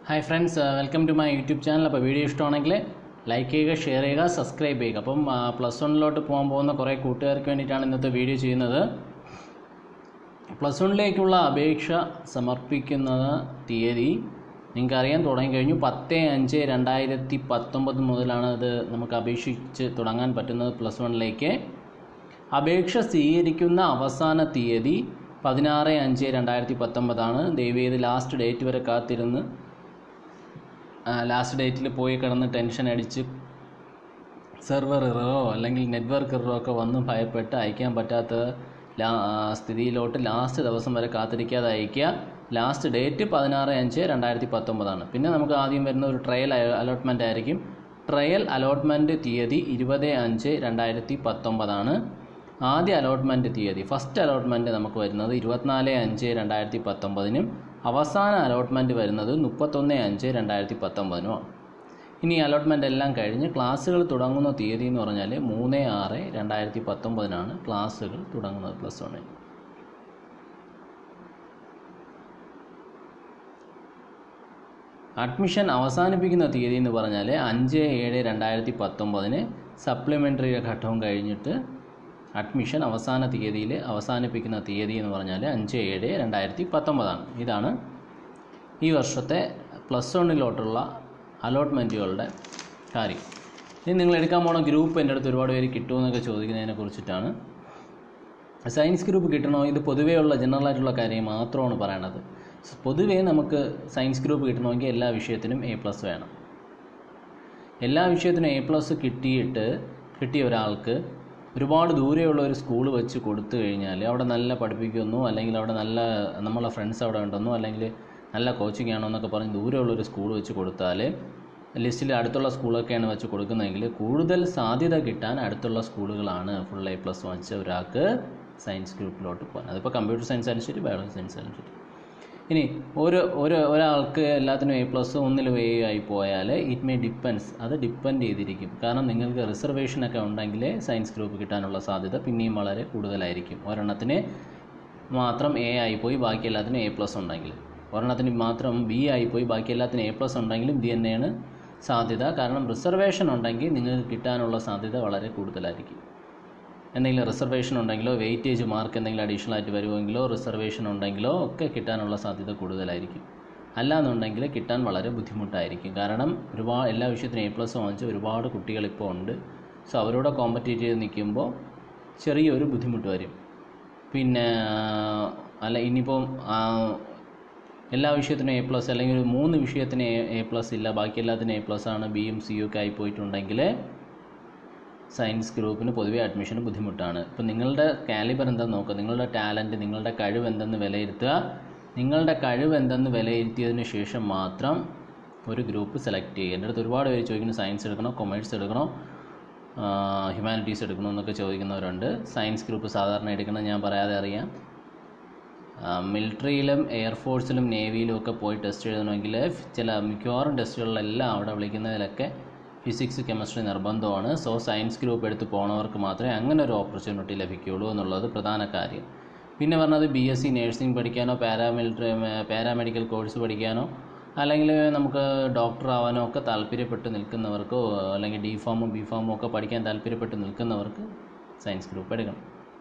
hi friends welcome to my YouTube channel അപ്പോൾ video ഇഷ്ടമാണെങ്കിൽ like ചെയ്യുക ഷെയർ ചെയ്യുക സബ്സ്ക്രൈബ് ചെയ്യുക അപ്പം പ്ലസ് വണ്ണിലോട്ട് പോകാൻ പോകുന്ന കുറേ കൂട്ടുകാർക്ക് വേണ്ടിയിട്ടാണ് ഇന്നത്തെ വീഡിയോ ചെയ്യുന്നത് പ്ലസ് വണ്ണിലേക്കുള്ള അപേക്ഷ സമർപ്പിക്കുന്ന തീയതി നിങ്ങൾക്കറിയാൻ തുടങ്ങിക്കഴിഞ്ഞു പത്ത് അഞ്ച് രണ്ടായിരത്തി പത്തൊമ്പത് മുതലാണ് ഇത് നമുക്ക് അപേക്ഷിച്ച് തുടങ്ങാൻ പറ്റുന്നത് പ്ലസ് വണ്ണിലേക്ക് അപേക്ഷ സ്വീകരിക്കുന്ന അവസാന തീയതി പതിനാറ് അഞ്ച് രണ്ടായിരത്തി പത്തൊമ്പതാണ് ദയവേത് ലാസ്റ്റ് ഡേറ്റ് വരെ കാത്തിരുന്ന് ലാസ്റ്റ് ഡേറ്റിൽ പോയി കിടന്ന് ടെൻഷൻ അടിച്ച് സെർവർ ഇറോ അല്ലെങ്കിൽ നെറ്റ്വർക്ക് ഇറോ ഒക്കെ വന്ന് ഭയപ്പെട്ട് അയക്കാൻ പറ്റാത്ത ലാ സ്ഥിതിയിലോട്ട് ലാസ്റ്റ് ദിവസം വരെ കാത്തിരിക്കാതെ അയക്കുക ലാസ്റ്റ് ഡേറ്റ് പതിനാറ് അഞ്ച് രണ്ടായിരത്തി പത്തൊമ്പതാണ് പിന്നെ നമുക്ക് ആദ്യം വരുന്ന ഒരു ട്രയൽ അലോട്ട്മെൻ്റ് ആയിരിക്കും ട്രയൽ അലോട്ട്മെൻറ്റ് തീയതി ഇരുപത് അഞ്ച് രണ്ടായിരത്തി പത്തൊമ്പതാണ് ആദ്യ അലോട്ട്മെൻറ്റ് തീയതി ഫസ്റ്റ് അലോട്ട്മെൻറ്റ് നമുക്ക് വരുന്നത് ഇരുപത്തിനാല് അഞ്ച് രണ്ടായിരത്തി പത്തൊമ്പതിനും അവസാന അലോട്ട്മെൻറ്റ് വരുന്നത് മുപ്പത്തൊന്ന് അഞ്ച് രണ്ടായിരത്തി പത്തൊമ്പതിനുമാണ് ഇനി അലോട്ട്മെൻ്റ് എല്ലാം കഴിഞ്ഞ് ക്ലാസ്സുകൾ തുടങ്ങുന്ന തീയതി എന്ന് പറഞ്ഞാൽ മൂന്ന് ആറ് രണ്ടായിരത്തി പത്തൊമ്പതിനാണ് ക്ലാസ്സുകൾ തുടങ്ങുന്നത് പ്ലസ് വണ്ണിൽ അഡ്മിഷൻ അവസാനിപ്പിക്കുന്ന തീയതി എന്ന് പറഞ്ഞാൽ അഞ്ച് ഏഴ് രണ്ടായിരത്തി പത്തൊമ്പതിന് സപ്ലിമെൻ്ററി ഘട്ടവും കഴിഞ്ഞിട്ട് അഡ്മിഷൻ അവസാന തീയതിയിൽ അവസാനിപ്പിക്കുന്ന തീയതി എന്ന് പറഞ്ഞാൽ അഞ്ച് ഏഴ് രണ്ടായിരത്തി പത്തൊമ്പതാണ് ഇതാണ് ഈ വർഷത്തെ പ്ലസ് വണ്ണിലോട്ടുള്ള അലോട്ട്മെൻറ്റുകളുടെ കാര്യം ഇനി നിങ്ങൾ എടുക്കാൻ പോണ ഗ്രൂപ്പ് എൻ്റെ അടുത്ത് ഒരുപാട് പേര് കിട്ടുമെന്നൊക്കെ ചോദിക്കുന്നതിനെ കുറിച്ചിട്ടാണ് സയൻസ് ഗ്രൂപ്പ് കിട്ടണോ ഇത് പൊതുവേ ഉള്ള ജനറൽ ആയിട്ടുള്ള കാര്യം മാത്രമാണ് പറയണത് പൊതുവേ നമുക്ക് സയൻസ് ഗ്രൂപ്പ് കിട്ടണമെങ്കിൽ എല്ലാ വിഷയത്തിനും എ പ്ലസ് വേണം എല്ലാ വിഷയത്തിനും എ പ്ലസ് കിട്ടിയിട്ട് കിട്ടിയ ഒരാൾക്ക് ഒരുപാട് ദൂരെയുള്ള ഒരു സ്കൂൾ വെച്ച് കൊടുത്തു കഴിഞ്ഞാൽ അവിടെ നല്ല പഠിപ്പിക്കുന്നു അല്ലെങ്കിൽ അവിടെ നല്ല നമ്മളെ ഫ്രണ്ട്സ് അവിടെ ഉണ്ടെന്നോ അല്ലെങ്കിൽ നല്ല കോച്ചിങ് ആണോ എന്നൊക്കെ പറഞ്ഞ് ദൂരെയുള്ള ഒരു സ്കൂൾ വെച്ച് കൊടുത്താൽ ലിസ്റ്റിൽ അടുത്തുള്ള സ്കൂളൊക്കെയാണ് വെച്ച് കൊടുക്കുന്നതെങ്കിൽ കൂടുതൽ സാധ്യത കിട്ടാൻ അടുത്തുള്ള സ്കൂളുകളാണ് ഫുൾ എ പ്ലസ് വാങ്ങിച്ച ഒരാൾക്ക് സയൻസ് ഗ്രൂപ്പിലോട്ട് പോകാൻ അതിപ്പോൾ കമ്പ്യൂട്ടർ സയൻസ് ആയാലും ശരി ബയോളജി സയൻസ് ആയാലും ശരി ഇനി ഒരു ഒരു ഒരാൾക്ക് എല്ലാത്തിനും എ പ്ലസ് ഒന്നിലും എ ആയി പോയാൽ ഇറ്റ് മേ ഡിപ്പെൻസ് അത് ഡിപ്പെൻഡ് ചെയ്തിരിക്കും കാരണം നിങ്ങൾക്ക് റിസർവേഷനൊക്കെ ഉണ്ടെങ്കിൽ സയൻസ് ഗ്രൂപ്പ് കിട്ടാനുള്ള സാധ്യത പിന്നെയും വളരെ കൂടുതലായിരിക്കും ഒരെണ്ണത്തിന് മാത്രം എ ആയിപ്പോയി ബാക്കി എല്ലാത്തിനും എ പ്ലസ് ഉണ്ടെങ്കിൽ ഒരെണ്ണത്തിന് മാത്രം ബി ആയിപ്പോയി ബാക്കി എല്ലാത്തിനും എ പ്ലസ് ഉണ്ടെങ്കിലും ഇത് തന്നെയാണ് സാധ്യത കാരണം റിസർവേഷൻ ഉണ്ടെങ്കിൽ നിങ്ങൾക്ക് കിട്ടാനുള്ള സാധ്യത വളരെ കൂടുതലായിരിക്കും എന്തെങ്കിലും റിസർവേഷൻ ഉണ്ടെങ്കിലോ വെയിറ്റേജ് മാർക്ക് എന്തെങ്കിലും അഡീഷണൽ ആയിട്ട് വരുമെങ്കിലോ റിസർവേഷൻ ഉണ്ടെങ്കിലോ ഒക്കെ കിട്ടാനുള്ള സാധ്യത കൂടുതലായിരിക്കും അല്ലാന്നുണ്ടെങ്കിൽ കിട്ടാൻ വളരെ ബുദ്ധിമുട്ടായിരിക്കും കാരണം ഒരുപാട് എല്ലാ വിഷയത്തിനും എ പ്ലസ് വാങ്ങിച്ച ഒരുപാട് കുട്ടികൾ ഇപ്പോൾ ഉണ്ട് സോ അവരോട് കോമ്പറ്റേറ്റ് ചെയ്ത് നിൽക്കുമ്പോൾ ചെറിയൊരു ബുദ്ധിമുട്ട് വരും പിന്നെ അല്ല ഇനിയിപ്പം എല്ലാ വിഷയത്തിനും എ പ്ലസ് അല്ലെങ്കിൽ ഒരു മൂന്ന് വിഷയത്തിന് എ പ്ലസ് ഇല്ല ബാക്കി എല്ലാത്തിനും എ പ്ലസ് ആണ് ബിയും സിയും ഒക്കെ ആയിപ്പോയിട്ടുണ്ടെങ്കിൽ സയൻസ് ഗ്രൂപ്പിന് പൊതുവേ അഡ്മിഷന് ബുദ്ധിമുട്ടാണ് ഇപ്പം നിങ്ങളുടെ കാലിബർ എന്താണെന്ന് നോക്കുക നിങ്ങളുടെ ടാലൻറ്റ് നിങ്ങളുടെ കഴിവ് എന്തെന്ന് വിലയിരുത്തുക നിങ്ങളുടെ കഴിവ് എന്തെന്ന് വിലയിരുത്തിയതിന് ശേഷം മാത്രം ഒരു ഗ്രൂപ്പ് സെലക്ട് ചെയ്യുക എൻ്റെ അടുത്ത് ഒരുപാട് പേര് ചോദിക്കുന്നു സയൻസ് എടുക്കണോ കൊമേഴ്സ് എടുക്കണോ ഹ്യൂമാനിറ്റീസ് എടുക്കണോ എന്നൊക്കെ ചോദിക്കുന്നവരുണ്ട് സയൻസ് ഗ്രൂപ്പ് സാധാരണ എടുക്കണം ഞാൻ പറയാതെ അറിയാം മിലിറ്ററിയിലും എയർഫോഴ്സിലും നേവിയിലും ഒക്കെ പോയി ടെസ്റ്റ് എഴുതണമെങ്കിൽ ചില മിക്കവാറും ടെസ്റ്റുകളിലെല്ലാം അവിടെ വിളിക്കുന്നതിലൊക്കെ ഫിസിക്സ് കെമിസ്ട്രി നിർബന്ധമാണ് സോ സയൻസ് ഗ്രൂപ്പ് എടുത്ത് പോണവർക്ക് മാത്രമേ അങ്ങനെ ഒരു ഓപ്പർച്യൂണിറ്റി ലഭിക്കുകയുള്ളൂ എന്നുള്ളത് പ്രധാന കാര്യം പിന്നെ പറഞ്ഞത് ബി എസ് സി നേഴ്സിംഗ് പഠിക്കാനോ പാരാമിലിറ്ററി പാരാമെഡിക്കൽ കോഴ്സ് പഠിക്കാനോ അല്ലെങ്കിൽ നമുക്ക് ഡോക്ടർ ആവാനോ ഒക്കെ താല്പര്യപ്പെട്ട് നിൽക്കുന്നവർക്കോ അല്ലെങ്കിൽ ഡി ഫാമും ബി ഫാമും ഒക്കെ പഠിക്കാൻ താല്പര്യപ്പെട്ട് നിൽക്കുന്നവർക്ക് സയൻസ് ഗ്രൂപ്പ് എടുക്കണം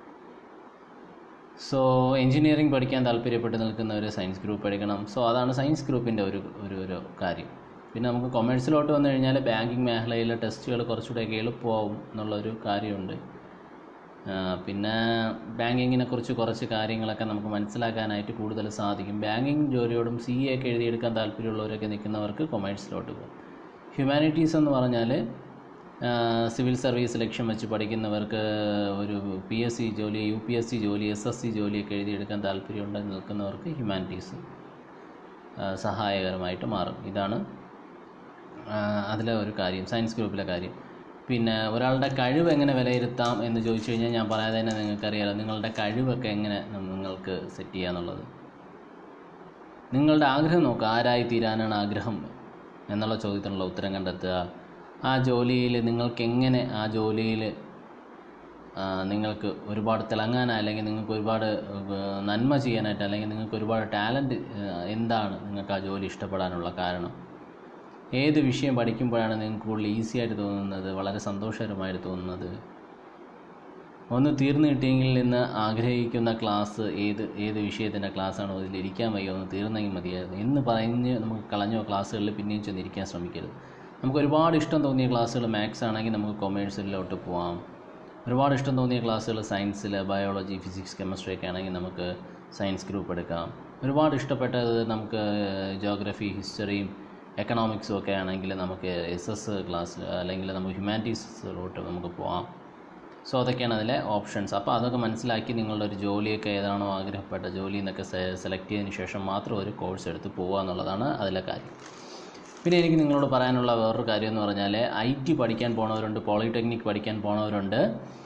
സോ എൻജിനീയറിംഗ് പഠിക്കാൻ താല്പര്യപ്പെട്ട് നിൽക്കുന്നവർ സയൻസ് ഗ്രൂപ്പ് എടുക്കണം സോ അതാണ് സയൻസ് ഗ്രൂപ്പിൻ്റെ ഒരു ഒരു ഒരു കാര്യം പിന്നെ നമുക്ക് കൊമേഴ്സിലോട്ട് വന്നു കഴിഞ്ഞാൽ ബാങ്കിങ് മേഖലയിലെ ടെസ്റ്റുകൾ കുറച്ചുകൂടെയൊക്കെ എളുപ്പമാവും എന്നുള്ളൊരു കാര്യമുണ്ട് പിന്നെ ബാങ്കിങ്ങിനെ കുറിച്ച് കുറച്ച് കാര്യങ്ങളൊക്കെ നമുക്ക് മനസ്സിലാക്കാനായിട്ട് കൂടുതൽ സാധിക്കും ബാങ്കിങ് ജോലിയോടും സി എ ഒക്കെ എഴുതിയെടുക്കാൻ താല്പര്യമുള്ളവരൊക്കെ നിൽക്കുന്നവർക്ക് കൊമേഴ്സിലോട്ട് പോകും ഹ്യൂമാനിറ്റീസ് എന്ന് പറഞ്ഞാൽ സിവിൽ സർവീസ് ലക്ഷ്യം വെച്ച് പഠിക്കുന്നവർക്ക് ഒരു പി എസ് സി ജോലി യു പി എസ് സി ജോലി എസ് എസ് സി ജോലിയൊക്കെ എഴുതിയെടുക്കാൻ താല്പര്യമുണ്ടെന്ന് നിൽക്കുന്നവർക്ക് ഹ്യൂമാനിറ്റീസ് സഹായകരമായിട്ട് മാറും ഇതാണ് അതിലെ ഒരു കാര്യം സയൻസ് ഗ്രൂപ്പിലെ കാര്യം പിന്നെ ഒരാളുടെ കഴിവ് എങ്ങനെ വിലയിരുത്താം എന്ന് ചോദിച്ചു കഴിഞ്ഞാൽ ഞാൻ പറയാതെ തന്നെ നിങ്ങൾക്കറിയാലോ നിങ്ങളുടെ കഴിവൊക്കെ എങ്ങനെ നിങ്ങൾക്ക് സെറ്റ് ചെയ്യാന്നുള്ളത് നിങ്ങളുടെ ആഗ്രഹം നോക്കുക ആരായി തീരാനാണ് ആഗ്രഹം എന്നുള്ള ചോദ്യത്തിനുള്ള ഉത്തരം കണ്ടെത്തുക ആ ജോലിയിൽ നിങ്ങൾക്ക് എങ്ങനെ ആ ജോലിയിൽ ആ, നിങ്ങൾക്ക് ഒരുപാട് തിളങ്ങാൻ അല്ലെങ്കിൽ നിങ്ങൾക്ക് ഒരുപാട് ഏർ, നന്മ ചെയ്യാനായിട്ട് അല്ലെങ്കിൽ നിങ്ങൾക്ക് ഒരുപാട് ടാലൻറ്റ് എന്താണ് നിങ്ങൾക്ക് ആ ജോലി ഇഷ്ടപ്പെടാനുള്ള കാരണം ഏത് വിഷയം പഠിക്കുമ്പോഴാണ് നിങ്ങൾക്ക് കൂടുതൽ ഈസി ആയിട്ട് തോന്നുന്നത് വളരെ സന്തോഷകരമായിട്ട് തോന്നുന്നത് ഒന്ന് തീർന്നു കിട്ടിയെങ്കിൽ എന്ന് ആഗ്രഹിക്കുന്ന ക്ലാസ് ഏത് ഏത് വിഷയത്തിൻ്റെ ക്ലാസ്സാണോ അതിൽ ഇരിക്കാൻ വയ്യോ ഒന്ന് തീർന്നെങ്കിൽ മതിയായിരുന്നു എന്ന് പറഞ്ഞ് നമുക്ക് കളഞ്ഞോ ക്ലാസ്സുകളിൽ പിന്നെയും ചെന്ന് ഇരിക്കാൻ ശ്രമിക്കരുത് നമുക്ക് ഒരുപാട് ഇഷ്ടം തോന്നിയ ക്ലാസ്സുകൾ മാത്സ് ആണെങ്കിൽ നമുക്ക് കൊമേഴ്സിലോട്ട് പോവാം ഒരുപാട് ഇഷ്ടം തോന്നിയ ക്ലാസ്സുകൾ സയൻസിൽ ബയോളജി ഫിസിക്സ് കെമിസ്ട്രി ഒക്കെ ആണെങ്കിൽ നമുക്ക് സയൻസ് ഗ്രൂപ്പ് എടുക്കാം ഒരുപാട് ഇഷ്ടപ്പെട്ടത് നമുക്ക് ജോഗ്രഫി ഹിസ്റ്ററിയും എക്കണോമിക്സും ഒക്കെ ആണെങ്കിൽ നമുക്ക് എസ് എസ് ക്ലാസ് അല്ലെങ്കിൽ നമുക്ക് ഹ്യൂമാനിറ്റീസിലോട്ട് നമുക്ക് പോവാം സോ അതൊക്കെയാണ് അതിലെ ഓപ്ഷൻസ് അപ്പോൾ അതൊക്കെ മനസ്സിലാക്കി നിങ്ങളുടെ ഒരു ജോലിയൊക്കെ ഏതാണോ ആഗ്രഹപ്പെട്ട ജോലി എന്നൊക്കെ സെലക്ട് ചെയ്തതിന് ശേഷം മാത്രം ഒരു കോഴ്സ് എടുത്ത് പോവുക എന്നുള്ളതാണ് അതിലെ കാര്യം പിന്നെ എനിക്ക് നിങ്ങളോട് പറയാനുള്ള വേറൊരു കാര്യം എന്ന് പറഞ്ഞാൽ ഐ ടി പഠിക്കാൻ പോണവരുണ്ട് പോളിടെക്നിക് പഠിക്കാൻ പോണവരുണ്ട്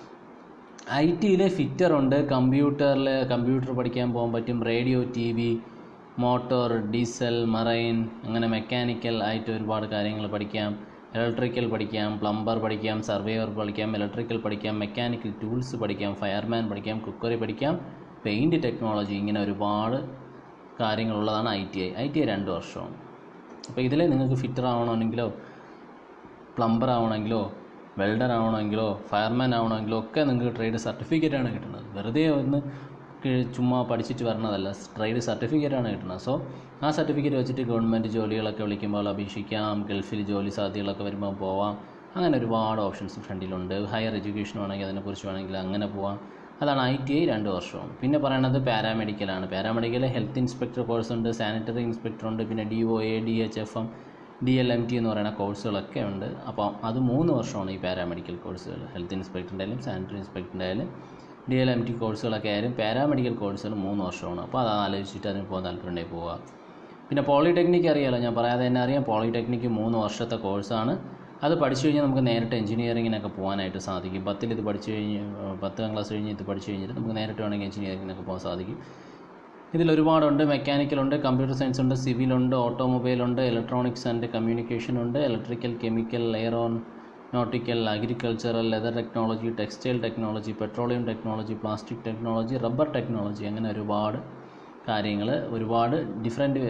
ഐ ടിയിൽ ഫിറ്ററുണ്ട് കമ്പ്യൂട്ടറിൽ കമ്പ്യൂട്ടർ പഠിക്കാൻ പോകാൻ പറ്റും radio T V motor diesel marine അങ്ങനെ മെക്കാനിക്കൽ ആയിട്ട് ഒരുപാട് കാര്യങ്ങൾ പഠിക്കാം ഇലക്ട്രിക്കൽ പഠിക്കാം പ്ലംബർ പഠിക്കാം സർവേയർ പഠിക്കാം ഇലക്ട്രിക്കൽ പഠിക്കാം മെക്കാനിക്കൽ ടൂൾസ് പഠിക്കാം ഫയർമാൻ പഠിക്കാം കുക്കറി പഠിക്കാം പെയിൻറ്റ് ടെക്നോളജി ഇങ്ങനെ ഒരുപാട് കാര്യങ്ങളുള്ളതാണ് I T I I T I രണ്ട് വർഷമാണ് അപ്പോൾ ഇതിൽ നിങ്ങൾക്ക് ഫിറ്റർ ആവണമെങ്കിലോ പ്ലംബർ ആവണമെങ്കിലോ വെൽഡർ ആവണമെങ്കിലോ ഫയർമാൻ ആവണമെങ്കിലോ ഒക്കെ നിങ്ങൾക്ക് ട്രേഡ് സർട്ടിഫിക്കറ്റാണ് കിട്ടുന്നത് വെറുതെ ഒന്ന് കി- ചുമ്മാ പഠിച്ചിട്ട് വരണതല്ല ട്രേഡ് സർട്ടിഫിക്കറ്റാണ് കിട്ടുന്നത് സോ ആ സർട്ടിഫിക്കറ്റ് വെച്ചിട്ട് ഗവൺമെൻറ് ജോലികളൊക്കെ വിളിക്കുമ്പോൾ അപേക്ഷിക്കാം ഗൾഫിൽ ജോലി സാധ്യതകളൊക്കെ വരുമ്പോൾ പോവാം അങ്ങനെ ഒരുപാട് ഓപ്ഷൻസ് ഫ്രണ്ടിലുണ്ട് ഹയർ എഡ്യൂക്കേഷൻ വേണമെങ്കിൽ അതിനെക്കുറിച്ച് വേണമെങ്കിൽ അങ്ങനെ പോവാം അതാണ് ഐ ടി ഐ രണ്ട് വർഷവും പിന്നെ പറയണത് പാരാമെഡിക്കലാണ് പാരാമെഡിക്കൽ ഹെൽത്ത് ഇൻസ്പെക്ടർ കോഴ്സ് ഉണ്ട് സാനിറ്ററി ഇൻസ്പെക്ടർ ഉണ്ട് പിന്നെ D O A D H F M D L M T എന്ന് പറയുന്ന കോഴ്സുകളൊക്കെ ഉണ്ട് അപ്പോൾ അത് മൂന്ന് വർഷമാണ് ഈ പാരാമെഡിക്കൽ കോഴ്സുകൾ ഹെൽത്ത് ഇൻസ്പെക്ടറിൻ്റെ ആയാലും സാനിറ്ററി ഇൻസ്പെക്ടറിൻ്റെ ആയാലും ഡി എൽ എം ടി കോഴ്സുകളൊക്കെ ആയാലും പാരാമെഡിക്കൽ കോഴ്സുകൾ മൂന്ന് വർഷമാണ് അപ്പോൾ അത് ആലോചിച്ചിട്ട് അതിന് പോകാൻ താല്പര്യമുണ്ടെങ്കിൽ പോവുക പിന്നെ പോളിടെക്നിക്ക് അറിയാലോ ഞാൻ പറയാതെ തന്നെ അറിയാം പോളിടെക്നിക്ക് മൂന്ന് വർഷത്തെ കോഴ്സാണ് അത് പഠിച്ചു കഴിഞ്ഞാൽ നമുക്ക് നേരിട്ട് എഞ്ചിനീയറിങ്ങിനൊക്കെ പോകാനായിട്ട് സാധിക്കും പത്തിൽ ഇത് പഠിച്ചു കഴിഞ്ഞ് ഏഹ് പത്താം ക്ലാസ് കഴിഞ്ഞ് ഇത് പഠിച്ചു കഴിഞ്ഞിട്ട് നമുക്ക് നേരിട്ട് വേണമെങ്കിൽ എഞ്ചിനീയറിങ്ങിനൊക്കെ പോകാൻ സാധിക്കും ഇതിൽ ഒരുപാടുണ്ട് മെക്കാനിക്കലുണ്ട് കമ്പ്യൂട്ടർ സയൻസ് ഉണ്ട് സിവിലുണ്ട് ഓട്ടോമൊബൈൽ ഉണ്ട് ഇലക്ട്രോണിക്സ് ആൻഡ് കമ്മ്യൂണിക്കേഷൻ ഉണ്ട് electrical chemical aeronautical agricultural leather technology textile technology petroleum technology plastic technology rubber technology അങ്ങനെ ഒരുപാട് കാര്യങ്ങൾ ഒരുപാട് ഡിഫറെൻറ്റ്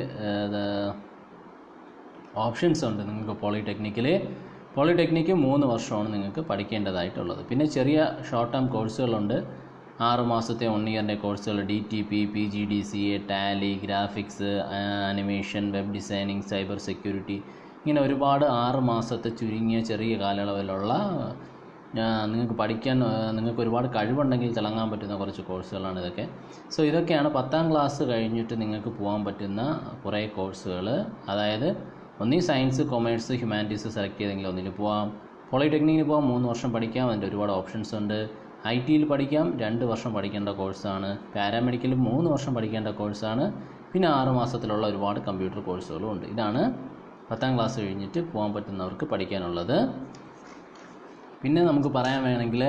ഓപ്ഷൻസ് ഉണ്ട് നിങ്ങൾക്ക് പോളിടെക്നിക്കിൽ പോളിടെക്നിക്ക് മൂന്ന് വർഷമാണ് നിങ്ങൾക്ക് പഠിക്കേണ്ടതായിട്ടുള്ളത് പിന്നെ ചെറിയ ഷോർട്ട് ടേം കോഴ്സുകളുണ്ട് ആറ് മാസത്തെ വൺ ഇയറിൻ്റെ കോഴ്സുകൾ D T P P G D C A Tally graphics animation web designing cyber security ഇങ്ങനെ ഒരുപാട് ആറ് മാസത്തെ ചുരുങ്ങിയ ചെറിയ കാലയളവിലുള്ള ആ, നിങ്ങൾക്ക് പഠിക്കാൻ ആ, നിങ്ങൾക്ക് ഒരുപാട് കഴിവുണ്ടെങ്കിൽ തിളങ്ങാൻ പറ്റുന്ന കുറച്ച് കോഴ്സുകളാണ് ഇതൊക്കെ സോ ഇതൊക്കെയാണ് പത്താം ക്ലാസ് കഴിഞ്ഞിട്ട് നിങ്ങൾക്ക് പോകാൻ പറ്റുന്ന കുറേ കോഴ്സുകൾ അതായത് ഒന്നീ സയൻസ് കൊമേഴ്സ് ഹ്യൂമാനിറ്റീസ് സെലക്ട് ചെയ്തെങ്കിലും ഒന്നിൽ പോവാം പോളിടെക്നിക്കിന് പോകാം മൂന്ന് വർഷം പഠിക്കാം അതിൻ്റെ ഒരുപാട് ഓപ്ഷൻസ് ഉണ്ട് ഐ ടിയിൽ പഠിക്കാം രണ്ട് വർഷം പഠിക്കേണ്ട കോഴ്സാണ് പാരാമെഡിക്കൽ മൂന്ന് വർഷം പഠിക്കേണ്ട കോഴ്സാണ് പിന്നെ ആറ് മാസത്തിലുള്ള ഒരുപാട് കമ്പ്യൂട്ടർ കോഴ്സുകളും ഉണ്ട് ഇതാണ് പത്താം ക്ലാസ് കഴിഞ്ഞിട്ട് പോകാൻ പറ്റുന്നവർക്ക് പഠിക്കാനുള്ളത് പിന്നെ നമുക്ക് പറയാൻ വേണമെങ്കിൽ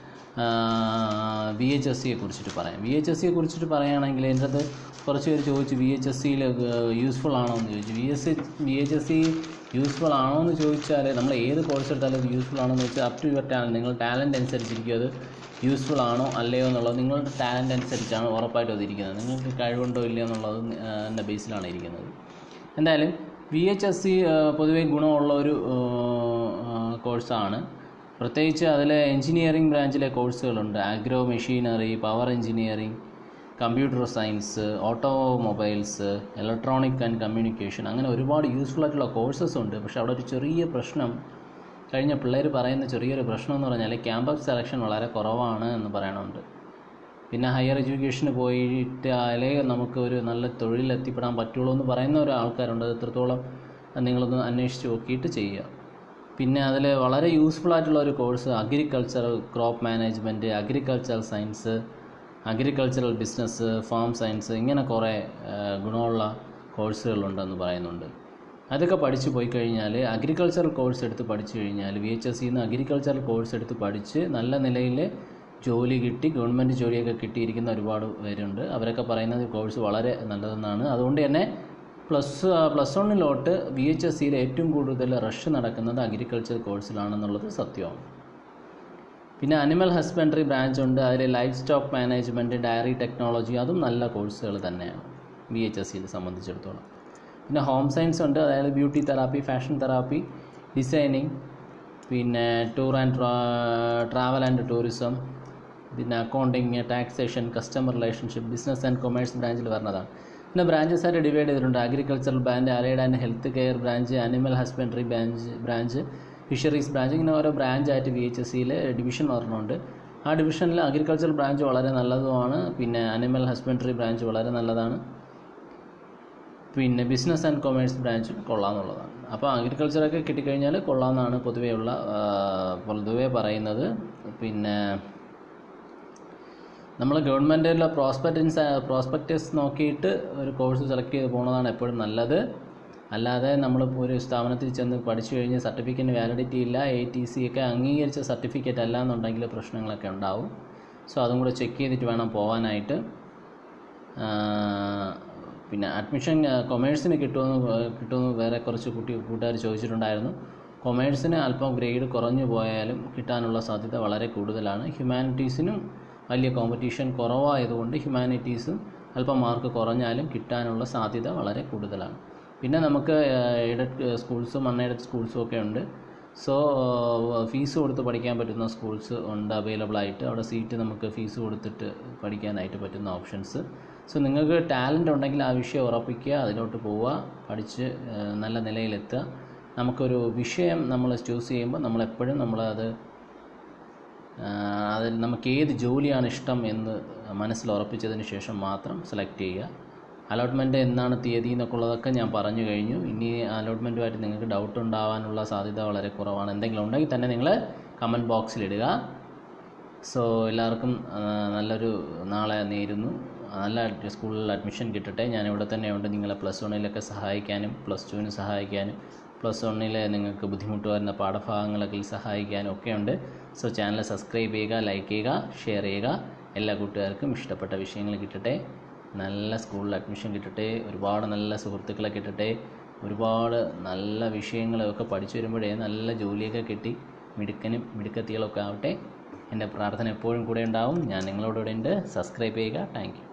വി എച്ച് എസ് സിയെ കുറിച്ചിട്ട് പറയാം വി എച്ച് എസ് സിയെ കുറിച്ചിട്ട് പറയുകയാണെങ്കിൽ എൻ്റെ അത് കുറച്ച് പേര് ചോദിച്ചു വി എച്ച് എസ് സിയിൽ യൂസ്ഫുൾ ആണോ എന്ന് ചോദിച്ചു V S V H S C useful ആണോ എന്ന് ചോദിച്ചാൽ നമ്മൾ ഏത് കോഴ്സ് എടുത്താലും അത് യൂസ്ഫുൾ ആണോ എന്ന് വെച്ചാൽ അപ് ടു യുവർ ടാലൻറ്റ് നിങ്ങൾ ടാലൻറ്റ് അനുസരിച്ചിരിക്കും അത് യൂസ്ഫുൾ ആണോ അല്ലയോ എന്നുള്ളത് നിങ്ങളുടെ ടാലൻറ്റ് അനുസരിച്ചാണ് ഉറപ്പായിട്ടും അത് ഇരിക്കുന്നത് നിങ്ങൾക്ക് കഴിവുണ്ടോ ഇല്ലയോ എന്നുള്ളത് എൻ്റെ ബേസിലാണ് ഇരിക്കുന്നത് എന്തായാലും വി എച്ച് എസ് സി പൊതുവെ ഗുണമുള്ള ഒരു കോഴ്സാണ് പ്രത്യേകിച്ച് അതിൽ എഞ്ചിനീയറിംഗ് ബ്രാഞ്ചിലെ കോഴ്സുകളുണ്ട് agro machinery power engineering computer science automobiles electronic and communication അങ്ങനെ ഒരുപാട് യൂസ്ഫുൾ ആയിട്ടുള്ള കോഴ്സസ് ഉണ്ട് പക്ഷേ അവിടെ ഒരു ചെറിയ പ്രശ്നം കഴിഞ്ഞ പിള്ളേർ പറയുന്ന ചെറിയൊരു പ്രശ്നം എന്ന് പറഞ്ഞാൽ ക്യാമ്പസ് സെലക്ഷൻ വളരെ കുറവാണ് എന്ന് പറയണുണ്ട് പിന്നെ ഹയർ എഡ്യൂക്കേഷന് പോയിട്ടാലേ നമുക്ക് ഒരു നല്ല തൊഴിൽ എത്തിപ്പെടാൻ പറ്റുള്ളൂ എന്ന് പറയുന്ന ഒരു ആൾക്കാരുണ്ട് അത് എത്രത്തോളം നിങ്ങളൊന്ന് അന്വേഷിച്ച് നോക്കിയിട്ട് ചെയ്യുക പിന്നെ അതിൽ വളരെ യൂസ്ഫുൾ ആയിട്ടുള്ള ഒരു course agricultural crop management agricultural science agricultural business farm science ഇങ്ങനെ കുറേ ആ, ഗുണമുള്ള കോഴ്സുകളുണ്ടെന്ന് പറയുന്നുണ്ട് അതൊക്കെ പഠിച്ച് പോയി കഴിഞ്ഞാൽ അഗ്രികൾച്ചറൽ കോഴ്സ് എടുത്ത് പഠിച്ചു കഴിഞ്ഞാൽ വി എച്ച് എസ് സിന്ന് അഗ്രികൾച്ചറൽ കോഴ്സ് എടുത്ത് പഠിച്ച് നല്ല നിലയിൽ ജോലി കിട്ടി ഗവൺമെൻറ് ജോലിയൊക്കെ കിട്ടിയിരിക്കുന്ന ഒരുപാട് പേരുണ്ട് അവരൊക്കെ പറയുന്നത് ഈ കോഴ്സ് വളരെ നല്ലതെന്നാണ് അതുകൊണ്ട് തന്നെ പ്ലസ് പ്ലസ് വണ്ണിലോട്ട് വി എച്ച് എസ് സിയിൽ ഏറ്റവും കൂടുതൽ റഷ് നടക്കുന്നത് അഗ്രികൾച്ചർ കോഴ്സിലാണെന്നുള്ളത് സത്യമാണ് പിന്നെ അനിമൽ ഹസ്ബൻഡറി ബ്രാഞ്ച് ഉണ്ട് അതിൽ life stock management dairy technology അതും നല്ല കോഴ്സുകൾ തന്നെയാണ് ബി എച്ച് എസ് സിയിൽ സംബന്ധിച്ചിടത്തോളം പിന്നെ ഹോം സയൻസ് ഉണ്ട് അതായത് beauty therapy fashion therapy designing പിന്നെ tour and travel and tourism പിന്നെ accounting taxation customer relationship business and commerce ബ്രാഞ്ചിൽ വരുന്നതാണ് പിന്നെ ബ്രാഞ്ചസ് ആയിട്ട് ഡിവൈഡ് ചെയ്തിട്ടുണ്ട് agricultural branch allied and health care branch animal husbandry branch branch fisheries branch ഇങ്ങനെ ഓരോ ബ്രാഞ്ചായിട്ട് വി എച്ച് എസ് സിയിൽ ഡിവിഷൻ പറഞ്ഞുകൊണ്ട് ആ ഡിവിഷനിൽ അഗ്രികൾച്ചർ ബ്രാഞ്ച് വളരെ നല്ലതുമാണ് പിന്നെ അനിമൽ ഹസ്ബൻഡറി ബ്രാഞ്ച് വളരെ നല്ലതാണ് പിന്നെ ബിസിനസ് ആൻഡ് കൊമേഴ്സ് ബ്രാഞ്ച് കൊള്ളാമെന്നുള്ളതാണ് അപ്പോൾ അഗ്രികൾച്ചറൊക്കെ കിട്ടിക്കഴിഞ്ഞാൽ കൊള്ളാമെന്നാണ് പൊതുവെയുള്ള ആ, പൊതുവെ പറയുന്നത് പിന്നെ നമ്മൾ ഗവൺമെൻറ്റിലെ പ്രോസ്പെക്റ്റൻസ് പ്രോസ്പെക്റ്റസ് നോക്കിയിട്ട് ഒരു കോഴ്സ് സെലക്ട് ചെയ്ത് പോകുന്നതാണ് എപ്പോഴും നല്ലത് അല്ലാതെ നമ്മൾ ഒരു സ്ഥാപനത്തിൽ ചെന്ന് പഠിച്ചു കഴിഞ്ഞ് സർട്ടിഫിക്കറ്റിന് വാലിഡിറ്റി ഇല്ല എ ടി സി ഒക്കെ അംഗീകരിച്ച സർട്ടിഫിക്കറ്റ് അല്ല എന്നുണ്ടെങ്കിൽ പ്രശ്നങ്ങളൊക്കെ ഉണ്ടാവും സോ അതും കൂടെ ചെക്ക് ചെയ്തിട്ട് വേണം പോകാനായിട്ട് ആ, പിന്നെ അഡ്മിഷൻ കൊമേഴ്സിന് കിട്ടുമെന്ന് വേ- കിട്ടുമെന്ന് വേറെ കുറച്ച് കുട്ടി കൂട്ടുകാർ ചോദിച്ചിട്ടുണ്ടായിരുന്നു കൊമേഴ്സിന് അല്പം ഗ്രേഡ് കുറഞ്ഞു പോയാലും കിട്ടാനുള്ള സാധ്യത വളരെ കൂടുതലാണ് ഹ്യൂമാനിറ്റീസിനും വലിയ കോമ്പറ്റീഷൻ കുറവായതുകൊണ്ട് ഹ്യൂമാനിറ്റീസും അല്പം മാർക്ക് കുറഞ്ഞാലും കിട്ടാനുള്ള സാധ്യത വളരെ കൂടുതലാണ് പിന്നെ നമുക്ക് എയ്ഡഡ് സ്കൂൾസും അൺഎയ്ഡഡ് സ്കൂൾസും ഒക്കെ ഉണ്ട് സോ ഫീസ് കൊടുത്ത് പഠിക്കാൻ പറ്റുന്ന സ്കൂൾസ് ഉണ്ട് അവൈലബിൾ ആയിട്ട് അവിടെ സീറ്റ് നമുക്ക് ഫീസ് കൊടുത്തിട്ട് പഠിക്കാനായിട്ട് പറ്റുന്ന ഓപ്ഷൻസ് സോ നിങ്ങൾക്ക് ടാലൻ്റ് ഉണ്ടെങ്കിൽ ആ വിഷയം ഉറപ്പിക്കുക അതിലോട്ട് പോവുക പഠിച്ച് ആ, നല്ല നിലയിലെത്തുക നമുക്കൊരു വിഷയം നമ്മൾ ചൂസ് ചെയ്യുമ്പോൾ നമ്മളെപ്പോഴും നമ്മളത് ആ, അതിൽ നമുക്ക് ഏത് ജോലിയാണ് ഇഷ്ടം എന്ന് മനസ്സിൽ ഉറപ്പിച്ചതിന് ശേഷം മാത്രം സെലക്ട് ചെയ്യുക അലോട്ട്മെൻറ്റ് എന്നാണ് തീയതി എന്നൊക്കെ ഉള്ളതൊക്കെ ഞാൻ പറഞ്ഞു കഴിഞ്ഞു ഇനി അലോട്ട്മെൻറ്റുമായിട്ട് നിങ്ങൾക്ക് ഡൗട്ട് ഉണ്ടാവാനുള്ള സാധ്യത വളരെ കുറവാണ് എന്തെങ്കിലും ഉണ്ടെങ്കിൽ തന്നെ നിങ്ങൾ കമൻറ്റ് ബോക്സിലിടുക സോ എല്ലാവർക്കും ആ, നല്ലൊരു നാളെ നേരുന്നു നല്ല സ്കൂളിൽ അഡ്മിഷൻ കിട്ടട്ടെ ഞാൻ ഇവിടെ തന്നെ ഉണ്ട് നിങ്ങളെ പ്ലസ് വണ്ണിലൊക്കെ സഹായിക്കാനും പ്ലസ് ടുവിന് സഹായിക്കാനും പ്ലസ് വണ്ണിൽ നിങ്ങൾക്ക് ബുദ്ധിമുട്ട് വരുന്ന പാഠഭാഗങ്ങളൊക്കെ സഹായിക്കാനും ഒക്കെ ഉണ്ട് സോ ചാനൽ സബ്സ്ക്രൈബ് ചെയ്യുക ലൈക്ക് ചെയ്യുക ഷെയർ ചെയ്യുക എല്ലാ കൂട്ടുകാർക്കും ഇഷ്ടപ്പെട്ട വിഷയങ്ങൾ കിട്ടട്ടെ നല്ല സ്കൂളിൽ അഡ്മിഷൻ കിട്ടട്ടെ ഒരുപാട് നല്ല സുഹൃത്തുക്കളെ കിട്ടട്ടെ ഒരുപാട് നല്ല വിഷയങ്ങളൊക്കെ പഠിച്ചു വരുമ്പോഴേ നല്ല ജോലിയൊക്കെ കിട്ടി മിടുക്കനും മിടുക്കത്തികളൊക്കെ ആവട്ടെ എൻ്റെ പ്രാർത്ഥന എപ്പോഴും കൂടെ ഉണ്ടാവും ഞാൻ നിങ്ങളോട് ഇവിടെ ഉണ്ട് സബ്സ്ക്രൈബ് ചെയ്യുക താങ്ക് യു